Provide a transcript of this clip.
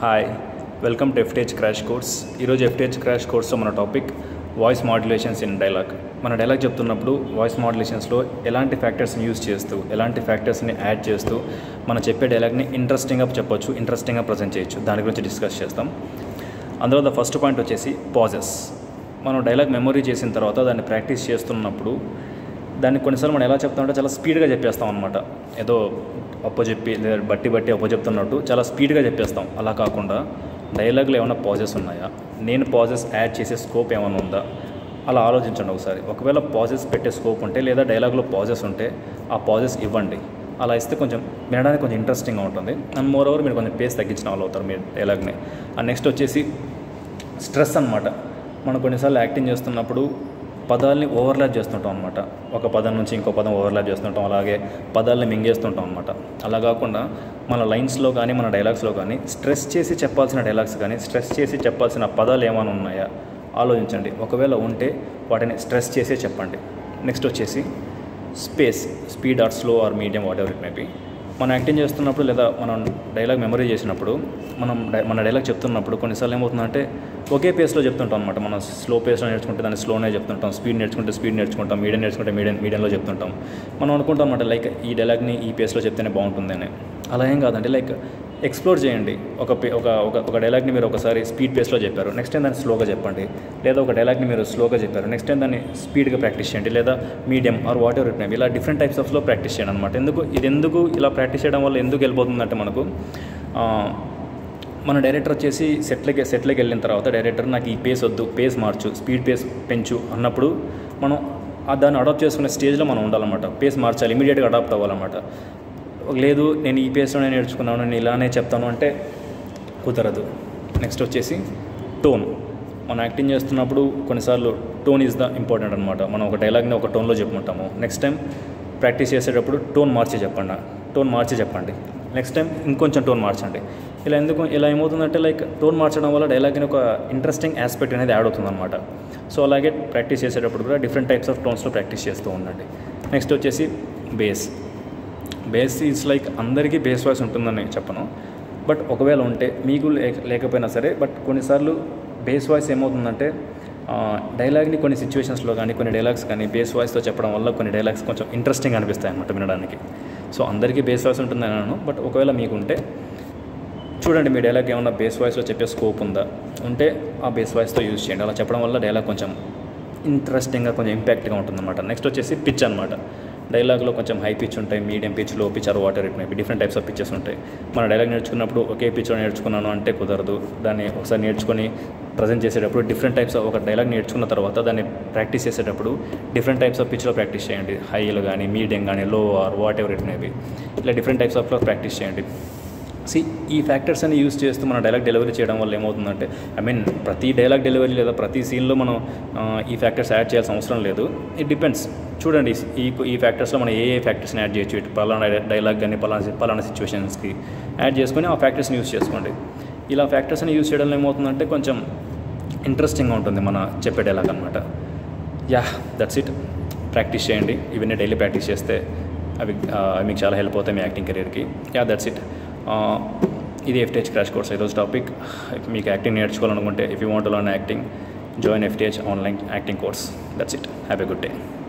hi welcome to FTH crash course ఈరోజు ఎఫ్టీహెచ్ క్రాష్ కోర్స్లో మన topic voice modulations in dialogue మన డైలాగ్ చెప్తున్నప్పుడు వాయిస్ మాడ్యులేషన్స్లో ఎలాంటి ఫ్యాక్టర్స్ని యూజ్ చేస్తూ ఎలాంటి ఫ్యాక్టర్స్ని యాడ్ చేస్తూ మనం చెప్పే డైలాగ్ని ఇంట్రెస్టింగ్గా చెప్పొచ్చు ఇంట్రెస్టింగ్గా ప్రజెంట్ చేయొచ్చు దాని గురించి డిస్కస్ చేస్తాం అందులో ద ఫస్ట్ పాయింట్ వచ్చేసి పాజెస్ మనం డైలాగ్ మెమొరీ చేసిన తర్వాత దాన్ని ప్రాక్టీస్ చేస్తున్నప్పుడు దాన్ని కొన్నిసార్లు మనం ఎలా చెప్తామంటే చాలా స్పీడ్గా చెప్పేస్తాం అనమాట ఏదో అప్పచెప్పి లేదా బట్టి బట్టి అప్పచెప్తున్నట్టు చాలా స్పీడ్గా చెప్పేస్తాం అలా కాకుండా డైలాగ్లో ఏమైనా పాజెస్ ఉన్నాయా నేను పాజెస్ యాడ్ చేసే స్కోప్ ఏమైనా ఉందా అలా ఆలోచించండి ఒకసారి ఒకవేళ పాజెస్ పెట్టే స్కోప్ ఉంటే లేదా డైలాగ్లో పాజెస్ ఉంటే ఆ పాజెస్ ఇవ్వండి అలా ఇస్తే కొంచెం వినడానికి కొంచెం ఇంట్రెస్టింగ్గా ఉంటుంది అండ్ మోర్ ఓవర్ మీరు కొంచెం పేస్ తగ్గించిన వాళ్ళు అవుతారు మీ డైలాగ్ని అండ్ నెక్స్ట్ వచ్చేసి స్ట్రెస్ అనమాట మనం కొన్నిసార్లు యాక్టింగ్ చేస్తున్నప్పుడు పదాలని ఓవర్లాప్ చేస్తుంటాం అనమాట ఒక పదం నుంచి ఇంకో పదం ఓవర్లాప్ చేస్తుంటాం అలాగే పదాలని మింగేస్తుంటాం అనమాట అలా కాకుండా మన లైన్స్లో కానీ మన డైలాగ్స్లో కానీ స్ట్రెస్ చేసి చెప్పాల్సిన డైలాగ్స్ కానీ స్ట్రెస్ చేసి చెప్పాల్సిన పదాలు ఏమైనా ఉన్నాయా ఆలోచించండి ఒకవేళ ఉంటే వాటిని స్ట్రెస్ చేసే చెప్పండి నెక్స్ట్ వచ్చేసి space speed or slow or medium whatever it may be మనం యాక్టింగ్ చేస్తున్నప్పుడు లేదా మనం డైలాగ్ మెమరీ చేసినప్పుడు మనం డై- మన డైలాగ్ చెప్తున్నప్పుడు కొన్నిసార్లు ఏమవుతుందంటే ఒకే పేస్లో చెప్తుంటాం అనమాట మనం స్లో పేస్లో నేర్చుకుంటే దాన్ని స్లోనే చెప్తుంటాం స్పీడ్ నేర్చుకుంటే స్పీడ్ నేర్చుకుంటాం మీడియం నేర్చుకుంటే మీడియం మీడియంలో చెప్తుంటాం మనం అనుకుంటాం అనమాట లైక్ ఈ డైలాగ్ని ఈ పేస్లో చెప్తేనే బాగుంటుందని అలా ఏం కాదండి లైక్ ఎక్స్ప్లోర్ చేయండి ఒక పే ఒక ఒక ఒక డైలాగ్ని మీరు ఒకసారి స్పీడ్ పేస్లో చెప్పారు నెక్స్ట్ టైం దాన్ని స్లోగా చెప్పండి లేదా ఒక డైలాగ్ని మీరు స్లోగా చెప్పారు నెక్స్ట్ టైం దాన్ని స్పీడ్గా ప్రాక్టీస్ చేయండి లేదా medium or whatever it may ఇలా డిఫరెంట్ టైప్స్ ఆఫ్లో ప్రాక్టీస్ చేయండి అనమాట ఎందుకు ఇది ఎందుకు ఇలా ప్రాక్టీస్ చేయడం వల్ల ఎందుకు వెళ్ళిపోతుందంటే మనకు ఆ, మన డైరెక్టర్ వచ్చేసి సెట్లకి సెట్లకి వెళ్ళిన తర్వాత డైరెక్టర్ నాకు ఈ పేస్ వద్దు పేస్ మార్చు స్పీడ్ పేస్ పెంచు అన్నప్పుడు మనం ఆ దాన్ని అడాప్ట్ చేసుకునే స్టేజ్లో మనం ఉండాలన్నమాట పేస్ మార్చాలి ఇమీడియట్గా అడాప్ట్ అవ్వాలన్నమాట లేదు నేను ఈ పేస్లోనే నేర్చుకున్నాను నేను ఇలానే చెప్తాను అంటే కుదరదు నెక్స్ట్ వచ్చేసి టోన్ మనం యాక్టింగ్ చేస్తున్నప్పుడు కొన్నిసార్లు టోన్ ఈజ్ ద ఇంపార్టెంట్ అనమాట మనం ఒక డైలాగ్ని ఒక టోన్లో చెప్పుకుంటాము నెక్స్ట్ టైం ప్రాక్టీస్ చేసేటప్పుడు టోన్ మార్చి చెప్పండి టోన్ మార్చి చెప్పండి నెక్స్ట్ టైం ఇంకొంచెం టోన్ మార్చండి ఇలా ఎందుకు ఇలా ఏమవుతుందంటే లైక్ టోన్ మార్చడం వల్ల డైలాగ్ని ఒక ఇంట్రెస్టింగ్ ఆస్పెక్ట్ అనేది యాడ్ అవుతుంది అనమాట సో అలాగే ప్రాక్టీస్ చేసేటప్పుడు కూడా డిఫరెంట్ టైప్స్ ఆఫ్ టోన్స్లో ప్రాక్టీస్ చేస్తూ ఉండండి నెక్స్ట్ వచ్చేసి బేస్ బేస్ ఈజ్ లైక్ అందరికీ బేస్ వాయిస్ ఉంటుందని చెప్పను బట్ ఒకవేళ ఉంటే మీకు లేక లేకపోయినా సరే బట్ కొన్నిసార్లు బేస్ వాయిస్ ఏమవుతుందంటే ఆ, డైలాగ్ని కొన్ని సిచ్యువేషన్స్లో కానీ కొన్ని డైలాగ్స్ కానీ బేస్ వాయిస్తో చెప్పడం వల్ల కొన్ని డైలాగ్స్ కొంచెం ఇంట్రెస్టింగ్ అనిపిస్తాయి అన్నమాట వినడానికి సో అందరికీ బేస్ వాయిస్ ఉంటుందని అన్నాను బట్ ఒకవేళ మీకు ఉంటే చూడండి మీ డైలాగ్ ఏమన్నా బేస్ వాయిస్లో చెప్పే స్కోప్ ఉందా ఉంటే ఆ బేస్ వాయిస్తో యూజ్ చేయండి అలా చెప్పడం వల్ల డైలాగ్ కొంచెం ఇంట్రెస్టింగ్గా కొంచెం ఇంపాక్ట్గా ఉంటుందన్నమాట నెక్స్ట్ వచ్చేసి పిచ్ అనమాట డైలాగ్లో కొంచెం హై పిచ్ ఉంటాయి medium pitch low pitch or whatever it may be different types of pitches ఉంటాయి మన డైలాగ్ నేర్చుకున్నప్పుడు ఒకే పిచ్లో నేర్చుకున్నాను అంటే కుదరదు దాన్ని ఒకసారి నేర్చుకొని ప్రజెంట్ చేసేటప్పుడు డిఫరెంట్ టైప్స్ ఆఫ్ ఒక డైలాగ్ నేర్చుకున్న తర్వాత దాన్ని ప్రాక్టీస్ చేసేటప్పుడు డిఫరెంట్ టైప్స్ ఆఫ్ పిచ్లో ప్రాక్టీస్ చేయండి హైలో కానీ మీడియం కానీ low or whatever it maybe ఇలా డిఫరెంట్ టైప్స్ ఆఫ్లో ప్రాక్టీస్ చేయండి సి ఈ ఫ్యాక్టర్స్ అన్ని యూస్ చేస్తూ మన డైలాగ్ డెలివరీ చేయడం వల్ల ఏమవుతుందంటే ఐ మీన్ ప్రతి డైలాగ్ డెలివరీ లేదా ప్రతి సీన్లో మనం ఆ, ఈ ఫ్యాక్టర్స్ యాడ్ చేయాల్సిన అవసరం లేదు ఇట్ డిపెండ్స్ చూడండి ఈ ఈ ఫ్యాక్టర్స్లో మనం ఏ ఏ ఫ్యాక్టర్స్ని యాడ్ చేయొచ్చు ఇటు పలానా డైలాగ్ కానీ పలానా పలానా సిచ్యువేషన్స్కి యాడ్ చేసుకొని ఆ ఫ్యాక్టర్స్ని యూస్ చేసుకోండి ఇలా ఫ్యాక్టర్స్ని యూస్ చేయడంలో ఏమవుతుందంటే కొంచెం ఇంట్రెస్టింగ్గా ఉంటుంది మన చెప్పే డైలాగ్ అనమాట యా దట్స్ ఇట్ ప్రాక్టీస్ చేయండి ఇవన్నీ డైలీ ప్రాక్టీస్ చేస్తే అవి ఆ, అవి మీకు చాలా హెల్ప్ అవుతాయి మీ యాక్టింగ్ కెరీర్కి యా దట్స్ ఇట్ ఇది ఎఫ్టీహెచ్ క్రాష్ కోర్స్ ఈరోజు టాపిక్ మీకు యాక్టింగ్ నేర్చుకోవాలనుకుంటే if you want learn acting join FTH online acting course that's it have a good day